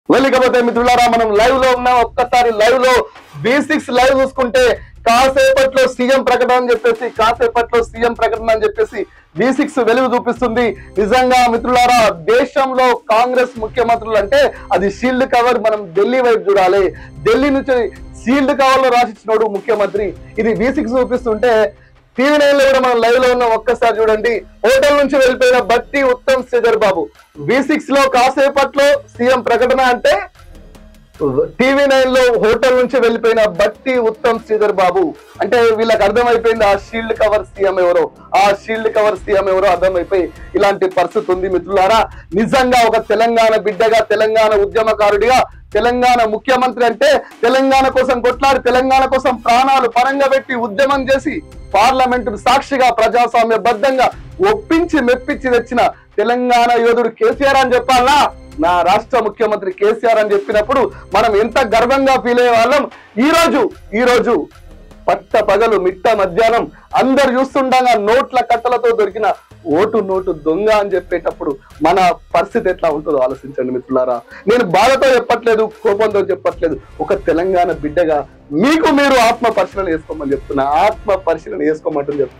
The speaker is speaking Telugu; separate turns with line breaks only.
వెళ్ళకపోతే మిత్రులారా మనం లైవ్ లో ఉన్నాం ఒక్కసారి లైవ్ లో బి సిక్స్ లైవ్ చూసుకుంటే కాసేపట్లో సీఎం ప్రకటన అని చెప్పేసి కాసేపట్లో సీఎం ప్రకటన అని చెప్పేసి బి సిక్స్ వెలుగు చూపిస్తుంది నిజంగా మిత్రులారా దేశంలో కాంగ్రెస్ ముఖ్యమంత్రులు అంటే అది షీల్డ్ కవర్ మనం ఢిల్లీ వైపు చూడాలి ఢిల్లీ నుంచి షీల్డ్ కవర్ లో రాసిచ్చినోడు ముఖ్యమంత్రి ఇది బి సిక్స్ చూపిస్తుంటే టీవీ నైన్ లో కూడా మనం లైవ్ లో ఉన్న ఒక్కసారి చూడండి హోటల్ నుంచి వెళ్ళిపోయిన బట్టి ఉత్తమ్ శ్రీధర్ బాబు వి సిక్స్ లో కాసేపట్లో సీఎం ప్రకటన అంటే టీవీ నైన్ లో హోటల్ నుంచి వెళ్ళిపోయిన బట్టి ఉత్తమ్ శ్రీధర్ బాబు అంటే వీళ్ళకి అర్థమైపోయింది ఆ షీల్డ్ కవర్ సీఎం ఎవరో ఆ షీల్డ్ కవర్ సీఎం ఎవరో అర్థమైపోయి ఇలాంటి పరిస్థితి ఉంది మిత్రులారా నిజంగా ఒక తెలంగాణ బిడ్డగా తెలంగాణ ఉద్యమకారుడిగా తెలంగాణ ముఖ్యమంత్రి అంటే తెలంగాణ కోసం కొట్లాడి తెలంగాణ కోసం ప్రాణాలు పరంగా పెట్టి ఉద్యమం చేసి పార్లమెంటు సాక్షిగా ప్రజాస్వామ్య బద్ధంగా ఒప్పించి మెప్పించి తెచ్చిన తెలంగాణ యోధుడు కేసీఆర్ అని చెప్పాలా నా రాష్ట్ర ముఖ్యమంత్రి కేసీఆర్ అని చెప్పినప్పుడు మనం ఎంత గర్వంగా ఫీల్ అయ్యే వాళ్ళం ఈ రోజు ఈ రోజు పట్ట పగలు మిట్ట మధ్యాహ్నం అందరు చూస్తుండగా నోట్ల కట్టలతో దొరికిన ఓటు నోటు దొంగ అని చెప్పేటప్పుడు మన పరిస్థితి ఎట్లా ఉంటుందో ఆలోచించండి మిత్రులారా నేను బాధతో చెప్పట్లేదు కోపంతో చెప్పట్లేదు ఒక తెలంగాణ బిడ్డగా మీకు మీరు ఆత్మ పరిశీలన చేసుకోమని చెప్తున్నా ఆత్మ పరిశీలన చేసుకోమంటుంది చెప్తున్నా